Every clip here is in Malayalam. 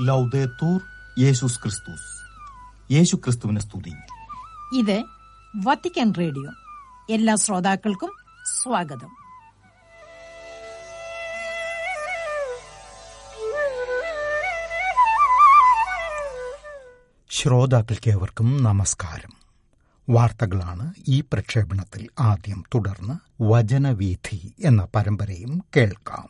ലൗദേത്തൂർ യേശുസ് ക്രിസ്തുസ് യേശു ക്രിസ്തുവിനെ സ്തുതി ഇത് വത്തിക്കാൻ റേഡിയോ എല്ലാ ശ്രോതാക്കൾക്കും സ്വാഗതം ശ്രോതാക്കൾക്കേവർക്കും നമസ്കാരം വാർത്തകളാണ് ഈ പ്രക്ഷേപണത്തിൽ ആദ്യം തുടർന്ന് വചനവീഥി എന്ന പരമ്പരയും കേൾക്കാം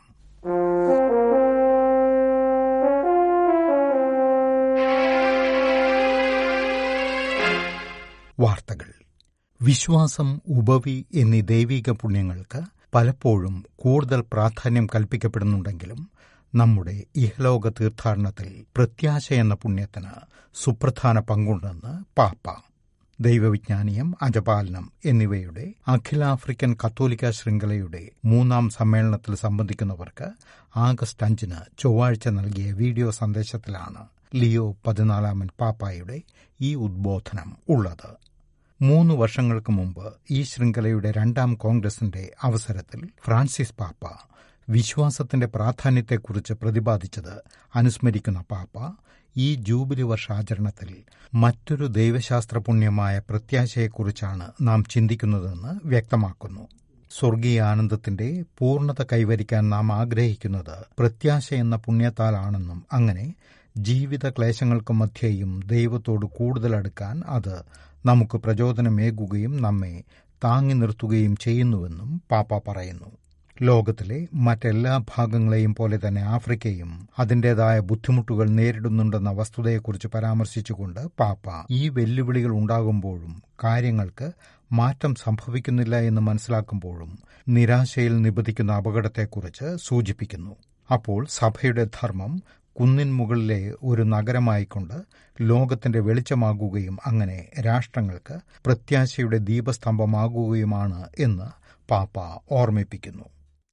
വാർത്തകൾ വിശ്വാസം ഉപവി എന്നീ ദൈവിക പുണ്യങ്ങൾക്ക് പലപ്പോഴും കൂടുതൽ പ്രാധാന്യം കൽപ്പിക്കപ്പെടുന്നുണ്ടെങ്കിലും നമ്മുടെ ഇഹലോക തീർത്ഥാടനത്തിൽ പ്രത്യാശ എന്ന പുണ്യത്തിന് സുപ്രധാന പങ്കുണ്ടെന്ന് പാപ്പ ദൈവവിജ്ഞാനീയം അജപാലനം എന്നിവയുടെ അഖിലാഫ്രിക്കൻ കത്തോലിക്ക ശൃംഖലയുടെ മൂന്നാം സമ്മേളനത്തിൽ സംബന്ധിക്കുന്നവർക്ക് ആഗസ്റ്റ് അഞ്ചിന് ചൊവ്വാഴ്ച നൽകിയ വീഡിയോ സന്ദേശത്തിലാണ് ലിയോ പതിനാലാമൻ പാപ്പായുടെ ഈ ഉദ്ബോധനം ഉള്ളത് മൂന്ന് വർഷങ്ങൾക്ക് മുമ്പ് ഈ ശൃംഖലയുടെ രണ്ടാം കോൺഗ്രസിന്റെ അവസരത്തിൽ ഫ്രാൻസിസ് പാപ്പ വിശ്വാസത്തിന്റെ പ്രാധാന്യത്തെക്കുറിച്ച് പ്രതിപാദിച്ചത് അനുസ്മരിക്കുന്ന പാപ്പ ഈ ജൂബിലി വർഷാചരണത്തിൽ മറ്റൊരു ദൈവശാസ്ത്ര പുണ്യമായ പ്രത്യാശയെക്കുറിച്ചാണ് നാം ചിന്തിക്കുന്നതെന്ന് വ്യക്തമാക്കുന്നു സ്വർഗീയ ആനന്ദത്തിന്റെ പൂർണ്ണത കൈവരിക്കാൻ നാം ആഗ്രഹിക്കുന്നത് പ്രത്യാശ എന്ന പുണ്യത്താലാണെന്നും അങ്ങനെ ജീവിത ക്ലേശങ്ങൾക്ക് മധ്യേയും ദൈവത്തോട് കൂടുതൽ അടുക്കാൻ അത് നമുക്ക് പ്രചോദനമേകുകയും നമ്മെ താങ്ങി നിർത്തുകയും ചെയ്യുന്നുവെന്നും പാപ്പ പറയുന്നു ലോകത്തിലെ മറ്റെല്ലാ ഭാഗങ്ങളെയും പോലെ തന്നെ ആഫ്രിക്കയും അതിന്റേതായ ബുദ്ധിമുട്ടുകൾ നേരിടുന്നുണ്ടെന്ന വസ്തുതയെക്കുറിച്ച് പരാമർശിച്ചുകൊണ്ട് പാപ്പ ഈ വെല്ലുവിളികൾ ഉണ്ടാകുമ്പോഴും കാര്യങ്ങൾക്ക് മാറ്റം സംഭവിക്കുന്നില്ല എന്ന് മനസ്സിലാക്കുമ്പോഴും നിരാശയിൽ നിബന്ധിക്കുന്ന അപകടത്തെക്കുറിച്ച് സൂചിപ്പിക്കുന്നു അപ്പോൾ സഭയുടെ ധർമ്മം കുന്നിൻ മുകളിലെ ഒരു നഗരമായിക്കൊണ്ട് ലോകത്തിന്റെ വെളിച്ചമാകുകയും അങ്ങനെ രാഷ്ട്രങ്ങൾക്ക് പ്രത്യാശയുടെ ദീപസ്തംഭമാകുകയുമാണ് എന്ന് പാപ്പ ഓർമ്മിപ്പിക്കുന്നു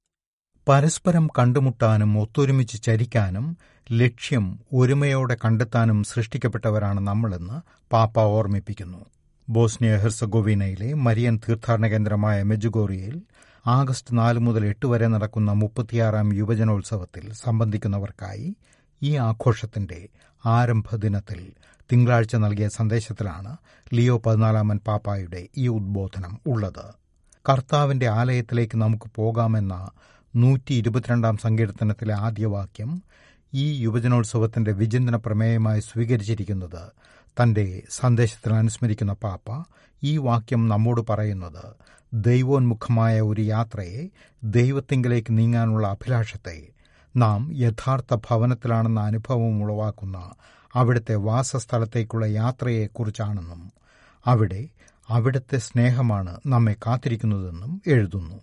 പരസ്പരം കണ്ടുമുട്ടാനും ഒത്തൊരുമിച്ച് ചരിക്കാനും ലക്ഷ്യം ഒരുമയോടെ കണ്ടെത്താനും സൃഷ്ടിക്കപ്പെട്ടവരാണ് നമ്മളെന്ന് പാപ്പ ഓർമ്മിപ്പിക്കുന്നു ബോസ്നിയ ഹെർസഗോവിനയിലെ മരിയൻ തീർത്ഥാടന കേന്ദ്രമായ മെജുഗോറിയയിൽ ആഗസ്റ്റ് നാല് മുതൽ എട്ട് വരെ നടക്കുന്ന മുപ്പത്തിയാറാം യുവജനോത്സവത്തിൽ സംബന്ധിക്കുന്നവർക്കായി ഈ ആഘോഷത്തിന്റെ ആരംഭ ദിനത്തിൽ തിങ്കളാഴ്ച നൽകിയ സന്ദേശത്തിലാണ് ലിയോ പതിനാലാമൻ പാപ്പായുടെ ഈ ഉദ്ബോധനം ഉള്ളത് കർത്താവിന്റെ ആലയത്തിലേക്ക് നമുക്ക് പോകാമെന്ന നൂറ്റി ഇരുപത്തിരണ്ടാം സങ്കീർത്തനത്തിലെ ആദ്യ വാക്യം ഈ യുവജനോത്സവത്തിന്റെ വിചിന്തന പ്രമേയമായി സ്വീകരിച്ചിരിക്കുന്നത് തന്റെ സന്ദേശത്തിൽ അനുസ്മരിക്കുന്ന പാപ്പ ഈ വാക്യം നമ്മോട് പറയുന്നത് ദൈവോന്മുഖമായ ഒരു യാത്രയെ ദൈവത്തിങ്കിലേക്ക് നീങ്ങാനുള്ള അഭിലാഷത്തെ നാം യഥാർത്ഥ ഭവനത്തിലാണെന്ന അനുഭവം ഉളവാക്കുന്ന അവിടുത്തെ വാസസ്ഥലത്തേക്കുള്ള യാത്രയെക്കുറിച്ചാണെന്നും അവിടെ അവിടുത്തെ സ്നേഹമാണ് നമ്മെ കാത്തിരിക്കുന്നതെന്നും എഴുതുന്നു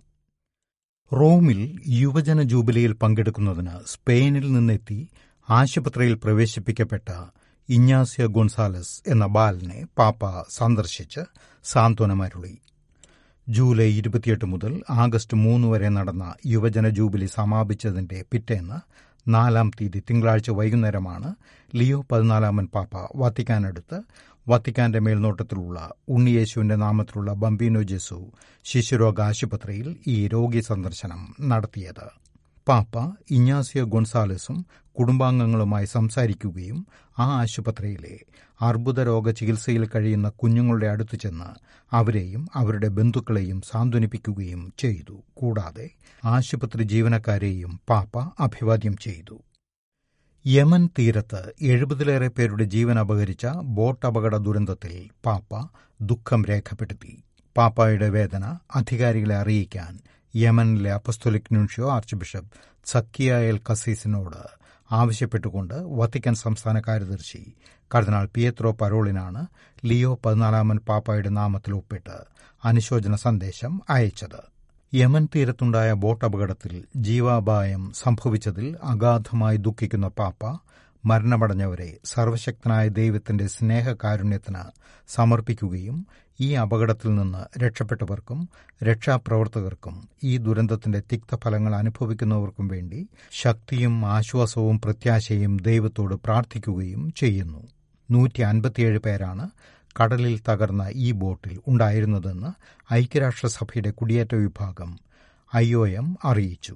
റോമിൽ യുവജന ജൂബിലിയിൽ പങ്കെടുക്കുന്നതിന് സ്പെയിനിൽ നിന്നെത്തി ആശുപത്രിയിൽ പ്രവേശിപ്പിക്കപ്പെട്ട ഇഞ്ഞാസിയ ഗൊൺസാലസ് എന്ന ബാലനെ പാപ്പ സന്ദർശിച്ച് സാന്ത്വനമരുളി ജൂലൈ ഇരുപത്തിയെട്ട് മുതൽ ആഗസ്റ്റ് മൂന്ന് വരെ നടന്ന യുവജന ജൂബിലി സമാപിച്ചതിന്റെ പിറ്റേന്ന് നാലാം തീയതി തിങ്കളാഴ്ച വൈകുന്നേരമാണ് ലിയോ പതിനാലാമൻ പാപ്പ വത്തിക്കാനടുത്ത് വത്തിക്കാന്റെ മേൽനോട്ടത്തിലുള്ള ഉണ്ണിയേശുവിന്റെ നാമത്തിലുള്ള ബംബീനോ ജെസു ശിശുരോഗ ആശുപത്രിയിൽ ഈ രോഗി സന്ദർശനം നടത്തിയത് പാപ്പ ഇഞ്ഞാസിയോ ഗൊൺസാലസും കുടുംബാംഗങ്ങളുമായി സംസാരിക്കുകയും ആ ആശുപത്രിയിലെ അർബുദ രോഗ ചികിത്സയിൽ കഴിയുന്ന കുഞ്ഞുങ്ങളുടെ അടുത്തു ചെന്ന് അവരെയും അവരുടെ ബന്ധുക്കളെയും സാന്ത്വനിപ്പിക്കുകയും ചെയ്തു കൂടാതെ ആശുപത്രി ജീവനക്കാരെയും പാപ്പ അഭിവാദ്യം ചെയ്തു യമൻ തീരത്ത് എഴുപതിലേറെ പേരുടെ ജീവൻ അപഹരിച്ച ബോട്ട് അപകട ദുരന്തത്തിൽ പാപ്പ ദുഃഖം രേഖപ്പെടുത്തി പാപ്പായുടെ വേദന അധികാരികളെ അറിയിക്കാൻ യമനിലെ apostolic nuncio archbishop Zakhia El കസീസിനോട് ആവശ്യപ്പെട്ടുകൊണ്ട് വത്തിക്കാൻ സംസ്ഥാന കാര്യദർശി കർദിനാൾ പിയത്രോ പരോളിനാണ് ലിയോ പതിനാലാമൻ പാപ്പായുടെ നാമത്തിൽ ഒപ്പിട്ട് അനുശോചന സന്ദേശം അയച്ചത് യമൻ തീരത്തുണ്ടായ ബോട്ട് അപകടത്തിൽ ജീവാപായം സംഭവിച്ചതിൽ അഗാധമായി ദുഃഖിക്കുന്ന പാപ്പ മരണമടഞ്ഞവരെ സർവശക്തനായ ദൈവത്തിന്റെ സ്നേഹകാരുണ്യത്തിന് സമർപ്പിക്കുകയും ഈ അപകടത്തിൽ നിന്ന് രക്ഷപ്പെട്ടവർക്കും രക്ഷാപ്രവർത്തകർക്കും ഈ ദുരന്തത്തിന്റെ തിക്തഫലങ്ങൾ അനുഭവിക്കുന്നവർക്കും വേണ്ടി ശക്തിയും ആശ്വാസവും പ്രത്യാശയും ദൈവത്തോട് പ്രാർത്ഥിക്കുകയും ചെയ്യുന്നു നൂറ്റി അൻപത്തിയേഴ് പേരാണ് കടലിൽ തകർന്ന ഈ ബോട്ടിൽ ഉണ്ടായിരുന്നതെന്ന് ഐക്യരാഷ്ട്രസഭയുടെ കുടിയേറ്റ വിഭാഗം ഐ ഒ എം അറിയിച്ചു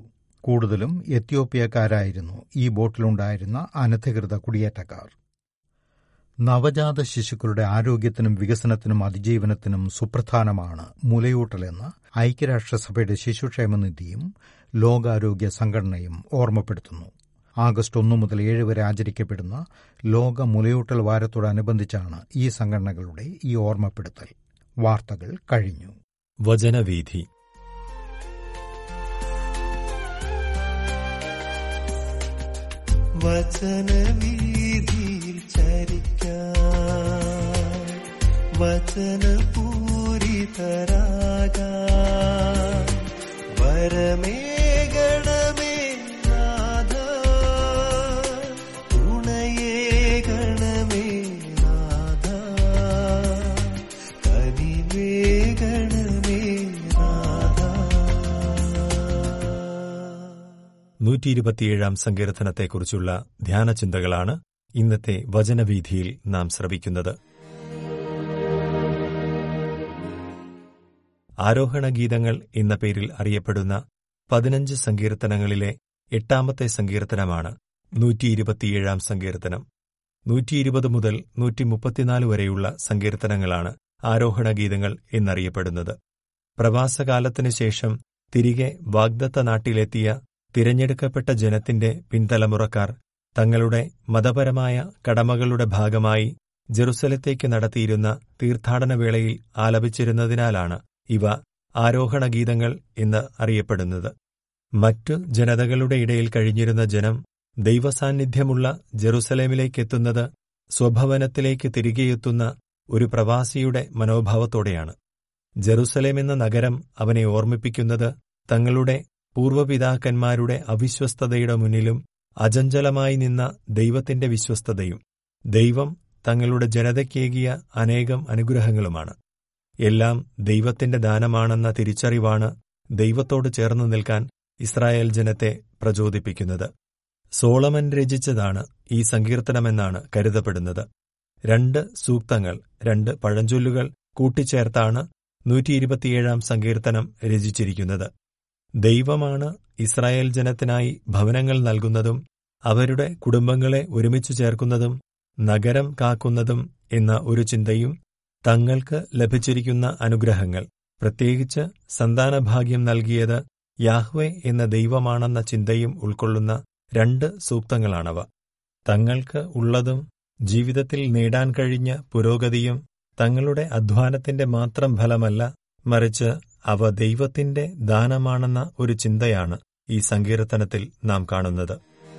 കൂടുതലും എത്യോപ്യക്കാരായിരുന്നു ഈ ബോട്ടിലുണ്ടായിരുന്ന അനധികൃത കുടിയേറ്റക്കാർ നവജാത ശിശുക്കളുടെ ആരോഗ്യത്തിനും വികസനത്തിനും അതിജീവനത്തിനും സുപ്രധാനമാണ് മുലയൂട്ടലെന്ന് ഐക്യരാഷ്ട്രസഭയുടെ ശിശുക്ഷേമ നിധിയും ലോകാരോഗ്യ സംഘടനയും ഓർമ്മപ്പെടുത്തുന്നു ആഗസ്റ്റ് ഒന്നു മുതൽ ഏഴ് വരെ ആചരിക്കപ്പെടുന്ന ലോക മുലയൂട്ടൽ വാരത്തോടനുബന്ധിച്ചാണ് ഈ സംഘടനകളുടെ ഈ ഓർമ്മപ്പെടുത്തൽ വാർത്തകൾ കഴിഞ്ഞു വചനവീഥി വചനവീതിയിൽ ചരിക്കാൻ വചനപൂരിതരാകാൻ വരമേകണമേ നാഥ തുണയേകണമേ നാഥ കനിവേകണമേ നാഥ നൂറ്റി ഇരുപത്തിയേഴാം സങ്കീർത്തനത്തെക്കുറിച്ചുള്ള ധ്യാനചിന്തകളാണ് ഇന്നത്തെ വചനവീഥിയിൽ നാം ശ്രവിക്കുന്നത് ആരോഹണ ഗീതങ്ങൾ എന്ന പേരിൽ അറിയപ്പെടുന്ന പതിനഞ്ച് സങ്കീർത്തനങ്ങളിലെ എട്ടാമത്തെ സങ്കീർത്തനമാണ് നൂറ്റി ഇരുപത്തിയേഴാം സങ്കീർത്തനം നൂറ്റി ഇരുപത് മുതൽ നൂറ്റി മുപ്പത്തിനാല് വരെയുള്ള സങ്കീർത്തനങ്ങളാണ് ആരോഹണ ഗീതങ്ങൾ എന്നറിയപ്പെടുന്നത് പ്രവാസകാലത്തിനു ശേഷം തിരികെ വാഗ്ദത്ത നാട്ടിലെത്തിയ തിരഞ്ഞെടുക്കപ്പെട്ട ജനത്തിന്റെ പിൻതലമുറക്കാർ തങ്ങളുടെ മതപരമായ കടമകളുടെ ഭാഗമായി ജെറുസലത്തേക്ക് നടത്തിയിരുന്ന തീർത്ഥാടനവേളയിൽ ആലപിച്ചിരുന്നതിനാലാണ് ഇവ ആരോഹണ ഗീതങ്ങൾ എന്ന് അറിയപ്പെടുന്നത് മറ്റു ജനതകളുടെ ഇടയിൽ കഴിഞ്ഞിരുന്ന ജനം ദൈവസാന്നിധ്യമുള്ള ജെറുസലേമിലേക്കെത്തുന്നത് സ്വഭവനത്തിലേക്ക് തിരികെയെത്തുന്ന ഒരു പ്രവാസിയുടെ മനോഭാവത്തോടെയാണ് ജെറുസലേം എന്ന നഗരം അവനെ ഓർമ്മിപ്പിക്കുന്നത് തങ്ങളുടെ പൂർവ്വപിതാക്കന്മാരുടെ അവിശ്വസ്തതയുടെ മുന്നിലും അചഞ്ചലമായി നിന്ന ദൈവത്തിന്റെ വിശ്വസ്തതയും ദൈവം തങ്ങളുടെ ജനതയ്ക്കേകിയ അനേകം അനുഗ്രഹങ്ങളുമാണ് എല്ലാം ദൈവത്തിന്റെ ദാനമാണെന്ന തിരിച്ചറിവാണ് ദൈവത്തോട് ചേർന്നു നിൽക്കാൻ ഇസ്രായേൽ ജനത്തെ പ്രചോദിപ്പിക്കുന്നത് സോളമൻ രചിച്ചതാണ് ഈ സങ്കീർത്തനമെന്നാണ് കരുതപ്പെടുന്നത് രണ്ട് സൂക്തങ്ങൾ രണ്ട് പഴഞ്ചൊല്ലുകൾ കൂട്ടിച്ചേർത്താണ് നൂറ്റി ഇരുപത്തിയേഴാം സങ്കീർത്തനം രചിച്ചിരിക്കുന്നത് ദൈവമാണ് ഇസ്രായേൽ ജനത്തിനായി ഭവനങ്ങൾ നൽകുന്നതും അവരുടെ കുടുംബങ്ങളെ ഒരുമിച്ചു ചേർക്കുന്നതും നഗരം കാക്കുന്നതും എന്ന ഒരു ചിന്തയും തങ്ങൾക്ക് ലഭിച്ചിരിക്കുന്ന അനുഗ്രഹങ്ങൾ പ്രത്യേകിച്ച് സന്താനഭാഗ്യം നൽകിയത് യാഹ്വെ എന്ന ദൈവമാണെന്ന ചിന്തയും ഉൾക്കൊള്ളുന്ന രണ്ട് സൂക്തങ്ങളാണവ തങ്ങൾക്ക് ഉള്ളതും ജീവിതത്തിൽ നേടാൻ കഴിഞ്ഞ പുരോഗതിയും തങ്ങളുടെ അധ്വാനത്തിന്റെ മാത്രം ഫലമല്ല മറിച്ച് അവ ദൈവത്തിന്റെ ദാനമാണെന്ന ഒരു ചിന്തയാണ് ഈ സങ്കീർത്തനത്തിൽ നാം കാണുന്നത്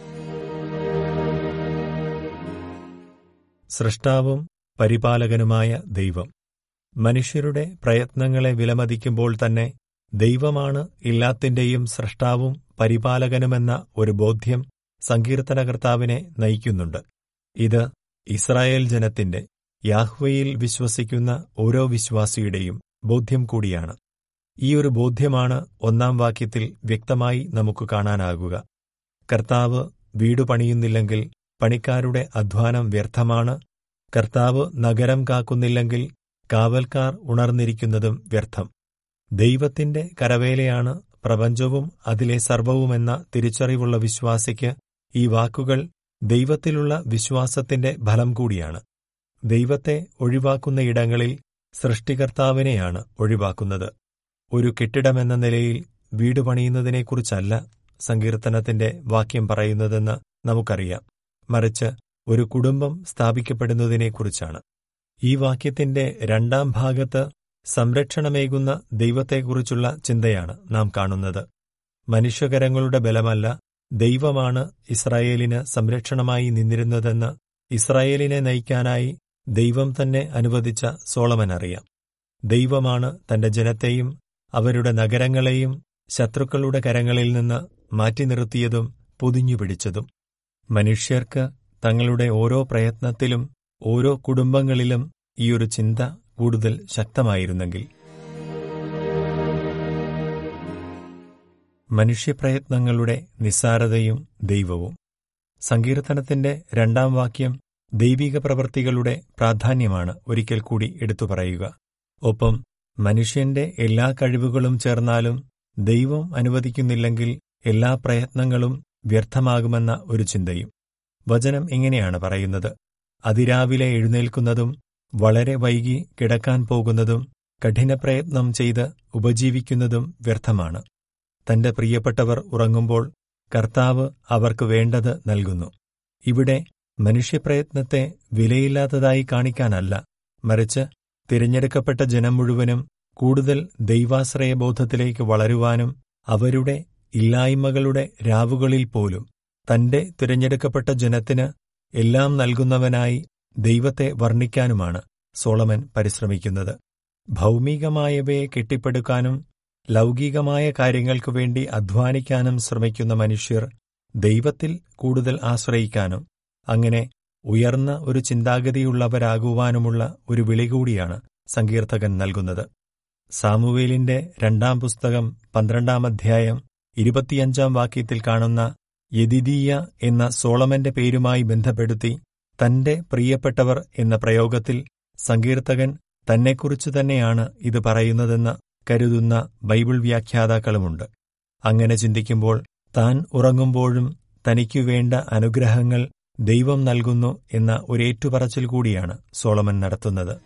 സൃഷ്ടാവും പരിപാലകനുമായ ദൈവം മനുഷ്യരുടെ പ്രയത്നങ്ങളെ വിലമതിക്കുമ്പോൾ തന്നെ ദൈവമാണ് എല്ലാത്തിന്റെയും സൃഷ്ടാവും പരിപാലകനുമെന്ന ഒരു ബോധ്യം സങ്കീർത്തനകർത്താവിനെ നയിക്കുന്നുണ്ട് ഇത് ഇസ്രായേൽ ജനത്തിന്റെ യാഹ്വയിൽ വിശ്വസിക്കുന്ന ഓരോ വിശ്വാസിയുടെയും ബോധ്യം കൂടിയാണ് ഈ ഒരു ബോധ്യമാണ് ഒന്നാം വാക്യത്തിൽ വ്യക്തമായി നമുക്ക് കാണാനാകുക കർത്താവ് വീടു പണിയുന്നില്ലെങ്കിൽ പണിക്കാരുടെ അധ്വാനം വ്യർത്ഥമാണ് കർത്താവ് നഗരം കാക്കുന്നില്ലെങ്കിൽ കാവൽക്കാർ ഉണർന്നിരിക്കുന്നതും വ്യർത്ഥം ദൈവത്തിന്റെ കരവേലയാണ് പ്രപഞ്ചവും അതിലെ സർവവുമെന്ന തിരിച്ചറിവുള്ള വിശ്വാസിക്ക് ഈ വാക്കുകൾ ദൈവത്തിലുള്ള വിശ്വാസത്തിന്റെ ഫലം കൂടിയാണ് ദൈവത്തെ ഒഴിവാക്കുന്ന ഇടങ്ങളിൽ സൃഷ്ടികർത്താവിനെയാണ് ഒഴിവാക്കുന്നത് ഒരു കെട്ടിടമെന്ന നിലയിൽ വീട് പണിയുന്നതിനെക്കുറിച്ചല്ല സങ്കീർത്തനത്തിന്റെ വാക്യം പറയുന്നതെന്ന് നമുക്കറിയാം മറിച്ച് ഒരു കുടുംബം സ്ഥാപിക്കപ്പെടുന്നതിനെക്കുറിച്ചാണ് ഈ വാക്യത്തിന്റെ രണ്ടാം ഭാഗത്ത് സംരക്ഷണമേകുന്ന ദൈവത്തെക്കുറിച്ചുള്ള ചിന്തയാണ് നാം കാണുന്നത് മനുഷ്യകരങ്ങളുടെ ബലമല്ല ദൈവമാണ് ഇസ്രായേലിന് സംരക്ഷണമായി നിന്നിരുന്നതെന്ന് ഇസ്രായേലിനെ നയിക്കാനായി ദൈവം തന്നെ അനുവദിച്ച സോളമൻ അറിയാം ദൈവമാണ് തന്റെ ജനത്തെയും അവരുടെ നഗരങ്ങളെയും ശത്രുക്കളുടെ കരങ്ങളിൽ നിന്ന് മാറ്റി നിർത്തിയതും പൊതിഞ്ഞുപിടിച്ചതും മനുഷ്യർക്ക് തങ്ങളുടെ ഓരോ പ്രയത്നത്തിലും ഓരോ കുടുംബങ്ങളിലും ഈയൊരു ചിന്ത കൂടുതൽ ശക്തമായിരുന്നെങ്കിൽ മനുഷ്യപ്രയത്നങ്ങളുടെ നിസ്സാരതയും ദൈവവും സങ്കീർത്തനത്തിന്റെ രണ്ടാം വാക്യം ദൈവിക പ്രവൃത്തികളുടെ പ്രാധാന്യമാണ് ഒരിക്കൽ കൂടി എടുത്തു പറയുക ഒപ്പം മനുഷ്യന്റെ എല്ലാ കഴിവുകളും ചേർന്നാലും ദൈവം അനുവദിക്കുന്നില്ലെങ്കിൽ എല്ലാ പ്രയത്നങ്ങളും വ്യർത്ഥമാകുമെന്ന ഒരു ചിന്തയും വചനം ഇങ്ങനെയാണ് പറയുന്നത് അതിരാവിലെ എഴുന്നേൽക്കുന്നതും വളരെ വൈകി കിടക്കാൻ പോകുന്നതും കഠിനപ്രയത്നം ചെയ്ത് ഉപജീവിക്കുന്നതും വ്യർത്ഥമാണ് തന്റെ പ്രിയപ്പെട്ടവർ ഉറങ്ങുമ്പോൾ കർത്താവ് അവർക്ക് വേണ്ടത് നൽകുന്നു ഇവിടെ മനുഷ്യപ്രയത്നത്തെ വിലയില്ലാത്തതായി കാണിക്കാനല്ല മറിച്ച് തിരഞ്ഞെടുക്കപ്പെട്ട ജനം മുഴുവനും കൂടുതൽ ദൈവാശ്രയബോധത്തിലേക്ക് വളരുവാനും അവരുടെ ഇല്ലായ്മകളുടെ രാവുകളിൽ പോലും തന്റെ തിരഞ്ഞെടുക്കപ്പെട്ട ജനത്തിന് എല്ലാം നൽകുന്നവനായി ദൈവത്തെ വർണ്ണിക്കാനുമാണ് സോളമൻ പരിശ്രമിക്കുന്നത് ഭൗമികമായവയെ കെട്ടിപ്പടുക്കാനും ലൗകികമായ കാര്യങ്ങൾക്കു വേണ്ടി അധ്വാനിക്കാനും ശ്രമിക്കുന്ന മനുഷ്യർ ദൈവത്തിൽ കൂടുതൽ ആശ്രയിക്കാനും അങ്ങനെ ഉയർന്ന ഒരു ചിന്താഗതിയുള്ളവരാകുവാനുമുള്ള ഒരു വിളി കൂടിയാണ് സങ്കീർത്തകൻ നൽകുന്നത് സാമുവേലിന്റെ രണ്ടാം പുസ്തകം പന്ത്രണ്ടാം അധ്യായം ഇരുപത്തിയഞ്ചാം വാക്യത്തിൽ കാണുന്ന യദിദീയ എന്ന സോളമന്റെ പേരുമായി ബന്ധപ്പെടുത്തി തന്റെ പ്രിയപ്പെട്ടവർ എന്ന പ്രയോഗത്തിൽ സങ്കീർത്തകൻ തന്നെക്കുറിച്ചു തന്നെയാണ് ഇത് പറയുന്നതെന്ന് കരുതുന്ന ബൈബിൾ വ്യാഖ്യാതാക്കളുമുണ്ട് അങ്ങനെ ചിന്തിക്കുമ്പോൾ താൻ ഉറങ്ങുമ്പോഴും തനിക്കു വേണ്ട അനുഗ്രഹങ്ങൾ ദൈവം നൽകുന്നു എന്ന ഒരേറ്റുപറച്ചിൽ കൂടിയാണ് സോളമൻ നടത്തുന്നത്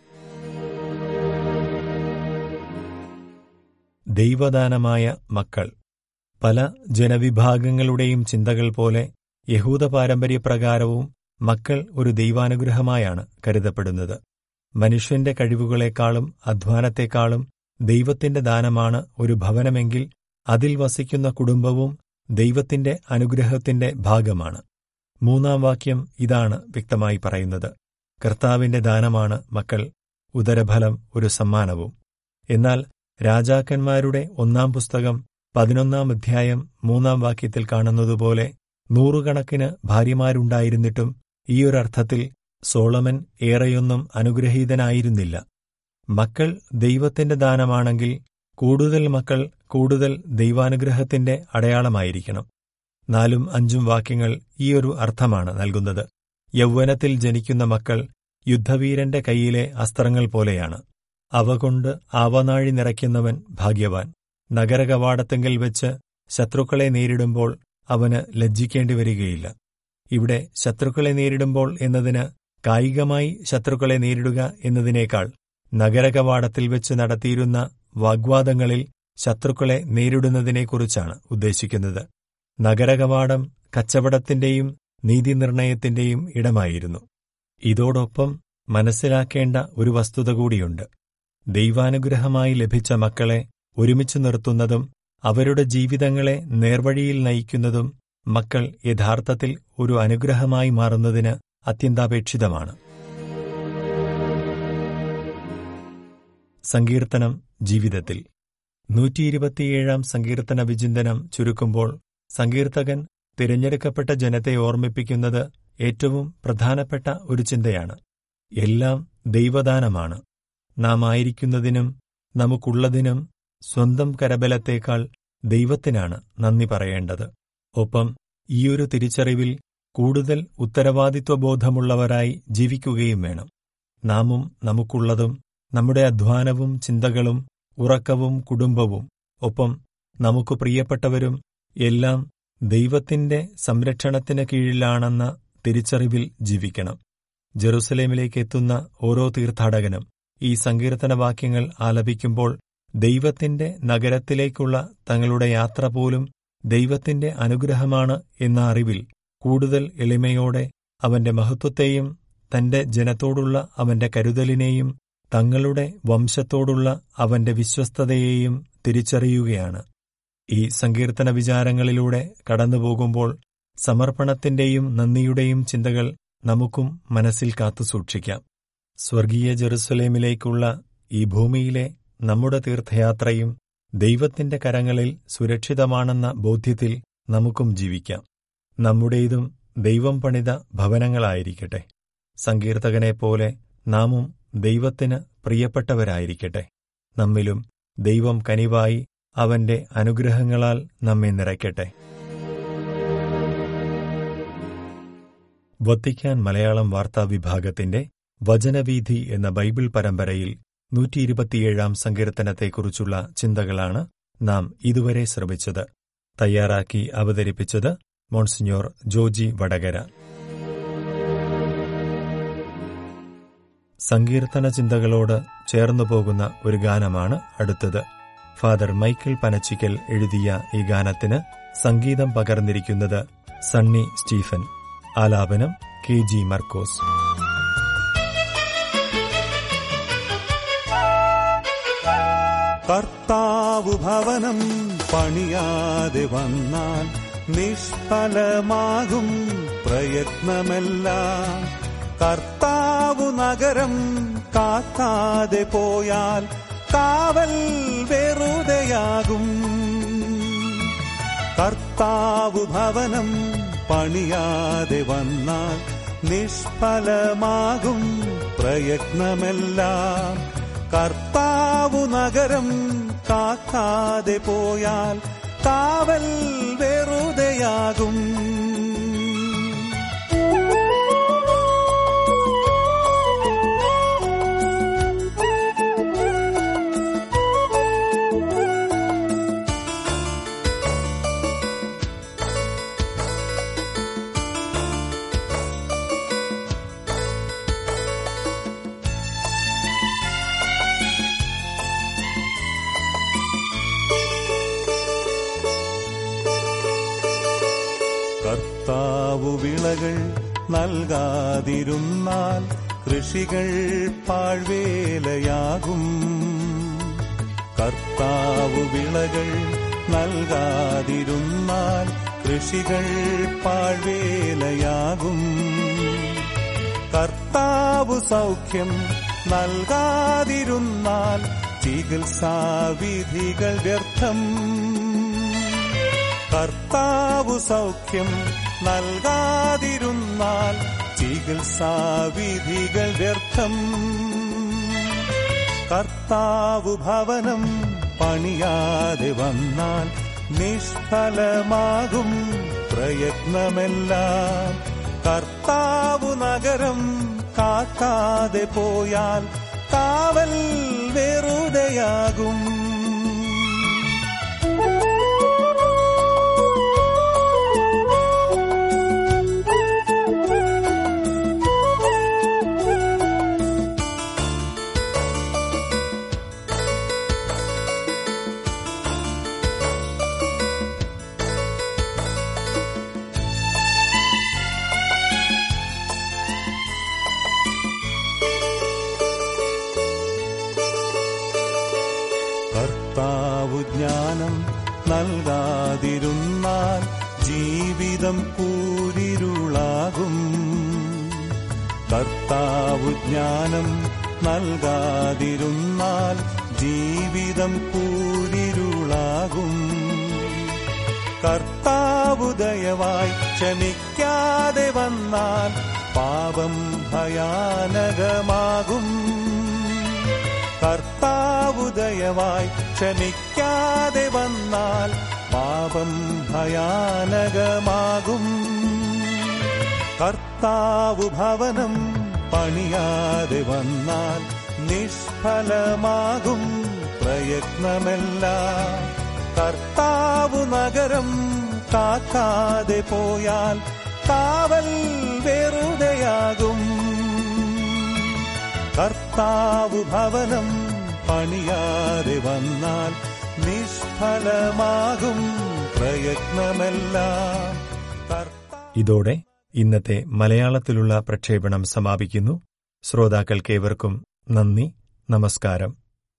ദൈവദാനമായ മക്കൾ പല ജനവിഭാഗങ്ങളുടെയും ചിന്തകൾ പോലെ യഹൂദ പാരമ്പര്യപ്രകാരവും മക്കൾ ഒരു ദൈവാനുഗ്രഹമായാണ് കരുതപ്പെടുന്നത് മനുഷ്യന്റെ കഴിവുകളെക്കാളും അധ്വാനത്തെക്കാളും ദൈവത്തിന്റെ ദാനമാണ് ഒരു ഭവനമെങ്കിൽ അതിൽ വസിക്കുന്ന കുടുംബവും ദൈവത്തിന്റെ അനുഗ്രഹത്തിന്റെ ഭാഗമാണ് മൂന്നാം വാക്യം ഇതാണ് വ്യക്തമായി പറയുന്നത് കർത്താവിന്റെ ദാനമാണ് മക്കൾ ഉദരഫലം ഒരു സമ്മാനവും എന്നാൽ രാജാക്കന്മാരുടെ ഒന്നാം പുസ്തകം പതിനൊന്നാം അധ്യായം മൂന്നാം വാക്യത്തിൽ കാണുന്നതുപോലെ നൂറുകണക്കിന് ഭാര്യമാരുണ്ടായിരുന്നിട്ടും ഈയൊരർത്ഥത്തിൽ സോളമൻ ഏറെയൊന്നും അനുഗ്രഹീതനായിരുന്നില്ല മക്കൾ ദൈവത്തിന്റെ ദാനമാണെങ്കിൽ കൂടുതൽ മക്കൾ കൂടുതൽ ദൈവാനുഗ്രഹത്തിന്റെ അടയാളമായിരിക്കണം നാലും അഞ്ചും വാക്യങ്ങൾ ഈയൊരു അർത്ഥമാണ് നൽകുന്നത് യൗവനത്തിൽ ജനിക്കുന്ന മക്കൾ യുദ്ധവീരന്റെ കൈയിലെ അസ്ത്രങ്ങൾ പോലെയാണ് അവ കൊണ്ട് ആവനാഴി നിറയ്ക്കുന്നവൻ ഭാഗ്യവാൻ നഗരകവാടത്തെങ്കിൽ വെച്ച് ശത്രുക്കളെ നേരിടുമ്പോൾ അവന് ലജ്ജിക്കേണ്ടി വരികയില്ല ഇവിടെ ശത്രുക്കളെ നേരിടുമ്പോൾ എന്നതിന് കായികമായി ശത്രുക്കളെ നേരിടുക എന്നതിനേക്കാൾ നഗരകവാടത്തിൽ വെച്ച് നടത്തിയിരുന്ന വാഗ്വാദങ്ങളിൽ ശത്രുക്കളെ നേരിടുന്നതിനെക്കുറിച്ചാണ് ഉദ്ദേശിക്കുന്നത് നഗരകവാടം കച്ചവടത്തിന്റെയും നീതിനിർണയത്തിന്റെയും ഇടമായിരുന്നു ഇതോടൊപ്പം മനസ്സിലാക്കേണ്ട ഒരു വസ്തുത കൂടിയുണ്ട് ദൈവാനുഗ്രഹമായി ലഭിച്ച മക്കളെ ഒരുമിച്ചു നിർത്തുന്നതും അവരുടെ ജീവിതങ്ങളെ നേർവഴിയിൽ നയിക്കുന്നതും മക്കൾ യഥാർത്ഥത്തിൽ ഒരു അനുഗ്രഹമായി മാറുന്നതിന് അത്യന്താപേക്ഷിതമാണ് സങ്കീർത്തനം ജീവിതത്തിൽ നൂറ്റിയിരുപത്തിയേഴാം സങ്കീർത്തന വിചിന്തനം ചുരുക്കുമ്പോൾ സങ്കീർത്തകൻ തിരഞ്ഞെടുക്കപ്പെട്ട ജനത്തെ ഓർമ്മിപ്പിക്കുന്നത് ഏറ്റവും പ്രധാനപ്പെട്ട ഒരു ചിന്തയാണ് എല്ലാം ദൈവദാനമാണ് നാം ആയിരിക്കുന്നതിനും നമുക്കുള്ളതിനും സ്വന്തം കരബലത്തേക്കാൾ ദൈവത്തിനാണ് നന്ദി പറയേണ്ടത് ഒപ്പം ഈയൊരു തിരിച്ചറിവിൽ കൂടുതൽ ഉത്തരവാദിത്വബോധമുള്ളവരായി ജീവിക്കുകയും വേണം നാമും നമുക്കുള്ളതും നമ്മുടെ അധ്വാനവും ചിന്തകളും ഉറക്കവും കുടുംബവും ഒപ്പം നമുക്ക് പ്രിയപ്പെട്ടവരും എല്ലാം ദൈവത്തിന്റെ സംരക്ഷണത്തിന് കീഴിലാണെന്ന തിരിച്ചറിവിൽ ജീവിക്കണം ജെറുസലേമിലേക്ക് എത്തുന്ന ഓരോ തീർത്ഥാടകനും ഈ സങ്കീർത്തനവാക്യങ്ങൾ ആലപിക്കുമ്പോൾ ദൈവത്തിന്റെ നഗരത്തിലേക്കുള്ള തങ്ങളുടെ യാത്ര പോലും ദൈവത്തിന്റെ അനുഗ്രഹമാണ് എന്ന അറിവിൽ കൂടുതൽ എളിമയോടെ അവന്റെ മഹത്വത്തെയും തന്റെ ജനത്തോടുള്ള അവന്റെ കരുതലിനെയും തങ്ങളുടെ വംശത്തോടുള്ള അവന്റെ വിശ്വസ്തതയെയും തിരിച്ചറിയുകയാണ് ഈ സങ്കീർത്തന വിചാരങ്ങളിലൂടെ കടന്നുപോകുമ്പോൾ സമർപ്പണത്തിന്റെയും നന്ദിയുടെയും ചിന്തകൾ നമുക്കും മനസ്സിൽ കാത്തുസൂക്ഷിക്കാം സ്വർഗീയ ജെറുസലേമിലേക്കുള്ള ഈ ഭൂമിയിലെ നമ്മുടെ തീർത്ഥയാത്രയും ദൈവത്തിന്റെ കരങ്ങളിൽ സുരക്ഷിതമാണെന്ന ബോധ്യത്തിൽ നമുക്കും ജീവിക്കാം നമ്മുടേതും ദൈവം പണിത ഭവനങ്ങളായിരിക്കട്ടെ സങ്കീർത്തകനെപ്പോലെ നാമും ദൈവത്തിന് പ്രിയപ്പെട്ടവരായിരിക്കട്ടെ നമ്മിലും ദൈവം കനിവായി അവന്റെ അനുഗ്രഹങ്ങളാൽ നമ്മെ നിറയ്ക്കട്ടെ വത്തിക്കാൻ മലയാളം വാർത്താ വിഭാഗത്തിന്റെ വചനവീഥി എന്ന ബൈബിൾ പരമ്പരയിൽ നൂറ്റിയിരുപത്തിയേഴാം സങ്കീർത്തനത്തെക്കുറിച്ചുള്ള ചിന്തകളാണ് നാം ഇതുവരെ ശ്രമിച്ചത് തയ്യാറാക്കി അവതരിപ്പിച്ചത് മോൺസിഞ്ഞോർ ജോജി വടകര സങ്കീർത്തന ചിന്തകളോട് ചേർന്നു പോകുന്ന ഒരു ഗാനമാണ് അടുത്തത് ഫാദർ മൈക്കിൾ പനച്ചിക്കൽ എഴുതിയ ഈ ഗാനത്തിന് സംഗീതം പകർന്നിരിക്കുന്നത് സണ്ണി സ്റ്റീഫൻ ആലാപനം കെ ജി മർക്കോസ് കർത്താവു ഭവനം പണിയാതെ വന്നാൽ നിഷ്ഫലമാകും പ്രയത്നമെല്ലാം കർത്താവു നഗരം കാക്കാതെ പോയാൽ കാവൽ വെറുതെയാകും കർത്താവു ഭവനം പണിയാതെ വന്നാൽ നിഷ്ഫലമാകും പ്രയത്നമെല്ലാം കർത്താവു നഗരം കാക്കാതെ പോയാൽ കാവൽ വെറുതെയാകും കർത്താവു വിളകൾ നൽകാതിരുന്നാൽ കൃഷികൾ പാഴ്വേലയാകും കർത്താവു വിളകൾ നൽകാതിരുന്നാൽ കൃഷികൾ പാഴ്വേലയാകും കർത്താവു സൗഖ്യം നൽകാതിരുന്നാൽ ചികിത്സാവിധികൾ വ്യർത്ഥം കർത്താവു സൗഖ്യം നൽകാതിരുന്നാൽ ചികിത്സാവിധികൾ വ്യർത്ഥം കർത്താവു ഭവനം പണിയാതെ വന്നാൽ നിഷ്ഫലമാകും പ്രയത്നമെല്ലാം കർത്താവു നഗരം കാക്കാതെ പോയാൽ കാവൽ വെറുതെയാകും കർത്താവു ജ്ഞാനം നൽകാതിരുന്നാൽ ജീവിതം കൂരിരുളാകും കർത്താവു ജ്ഞാനം നൽകാതിരുന്നാൽ ജീവിതം കൂരിരുളാകും കർത്താവു ദയവായി ക്ഷമിക്കാതെ വന്നാൽ പാപം ഭയാനകമാകും കർത്താവു ദയവായി ക്ഷമിക്കാതെ വന്നാൽ പാപം ഭയാനകമാകും കർത്താവു ഭവനം പണിയാതെ വന്നാൽ നിഷ്ഫലമാകും പ്രയത്നമെല്ലാം കർത്താവു നഗരം കാക്കാതെ പോയാൽ കാവൽ വെറുതെയാകും കർത്താവു ഭവനം പണിയാതെ വന്നാൽ നിഷ്ഫലമാകും പ്രയത്നമെല്ലാം കർത്താ ഇതോടെ ഇന്നത്തെ മലയാളത്തിലുള്ള പ്രക്ഷേപണം സമാപിക്കുന്നു ശ്രോതാക്കൾക്കേവർക്കും നന്ദി നമസ്കാരം